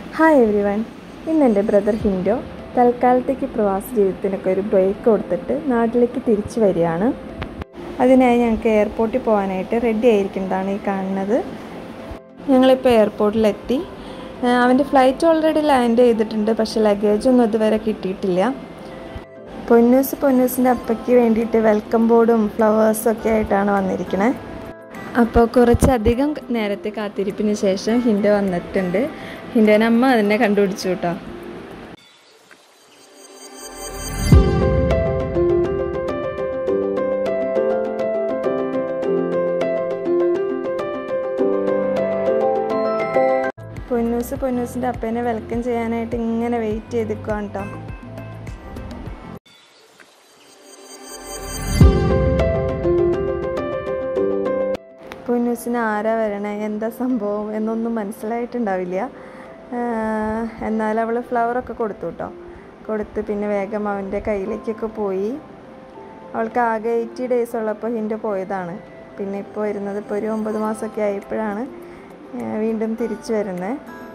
hi every one ഇന്ന് എൻ്റെ brother ഹിൻഡോ തൽക്കാലത്തേക്ക് പ്രവാസ ജീവിതത്തിനൊക്കെ ഒരു ബ്രേക്ക് കൊടുത്തിട്ട് നാട്ടിലേക്ക് തിരിച്ചു വരികയാണ് അതിനായി ഞങ്ങൾക്ക് എയർപോർട്ടിൽ പോകാനായിട്ട് റെഡി ആയിരിക്കുന്നതാണ് ഈ കാണുന്നത് ഞങ്ങളിപ്പോൾ എയർപോർട്ടിലെത്തി ആ, അവൻ്റെ ഫ്ലൈറ്റ് ഓൾറെഡി ലാൻഡ് ചെയ്തിട്ടുണ്ട് പക്ഷേ ലഗേജ് ഒന്നും ഇതുവരെ കിട്ടിയിട്ടില്ല പൊന്നൂസ് പൊന്നൂസിൻ്റെ അപ്പയ്ക്ക് വേണ്ടിയിട്ട് വെൽക്കം ബോർഡും ഫ്ലവേഴ്സും ഒക്കെ ആയിട്ടാണ് വന്നിരിക്കുന്നത് അപ്പോൾ കുറച്ചധികം നേരത്തെ കാത്തിരിപ്പിന് ശേഷം ഹിൻഡോ വന്നിട്ടുണ്ട് ഹിൻഡോനെ അമ്മ അതിനെ കണ്ടുപിടിച്ചു കേട്ടോ പൊന്നൂസ് പൊന്നൂസിൻ്റെ അപ്പേനെ വെൽക്കം ചെയ്യാനായിട്ട് ഇങ്ങനെ വെയിറ്റ് ചെയ്തിരിക്കുകയാണ് കേട്ടോ പൊന്നൂസിന് ആരാ വരണേ എന്താ സംഭവം എന്നൊന്നും മനസ്സിലായിട്ടുണ്ടാവില്ല ആഹ് എന്നാൽ അവൾ ഫ്ലവറൊക്കെ കൊടുത്തു കേട്ടോ കൊടുത്ത് പിന്നെ വേഗം അവൻ്റെ കയ്യിലേക്കൊക്കെ പോയി അവൾക്ക് ആകെ എയ്റ്റി ഡേയ്സ് ഉള്ളപ്പോൾ ഹിൻ്റെ പോയതാണ് പിന്നെ ഇപ്പോൾ വരുന്നത് ഇപ്പോൾ ഒരു ഒമ്പത് മാസമൊക്കെ ആയപ്പോഴാണ് ആഹ് വീണ്ടും തിരിച്ചു വരുന്നത്